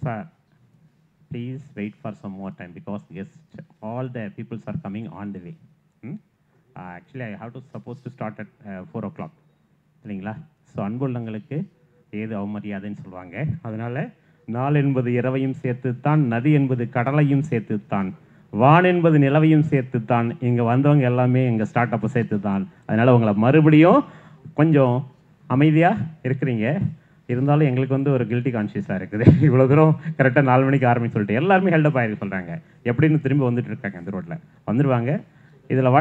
sir please wait for some more time because guest all the peoples are coming on the way actually I have to suppose to start at four o'clock இல்லைங்களா so அன்புள்ளங்களுக்கு ஏது அவமரியாதைன்னு சொல்லுவாங்க அதனால நாள் என்பது இரவையும் சேர்த்துத்தான் நதி என்பது கடலையும் சேர்த்துத்தான் வான் என்பது நிலவையும் சேர்த்துத்தான் இங்கே வந்தவங்க எல்லாமே எங்கள் ஸ்டார்ட் அப்பை சேர்த்து தான் அதனால் உங்களை மறுபடியும் கொஞ்சம் அமைதியாக இருக்கிறீங்க இருந்தாலும் எங்களுக்கு வந்து ஒரு கில்ட்டி கான்ஷியஸாக இருக்குது இவ்வளோ தூரம் கரெக்டாக நாலு மணிக்கு ஆரம்பிச்சு சொல்லிட்டு எல்லாருமே ஹெல்டப் ஆகிருக்கு சொல்கிறாங்க எப்படின்னு திரும்பி வந்துட்டு இருக்காங்க அந்த ரோட்டில் வந்துடுவாங்க இதில்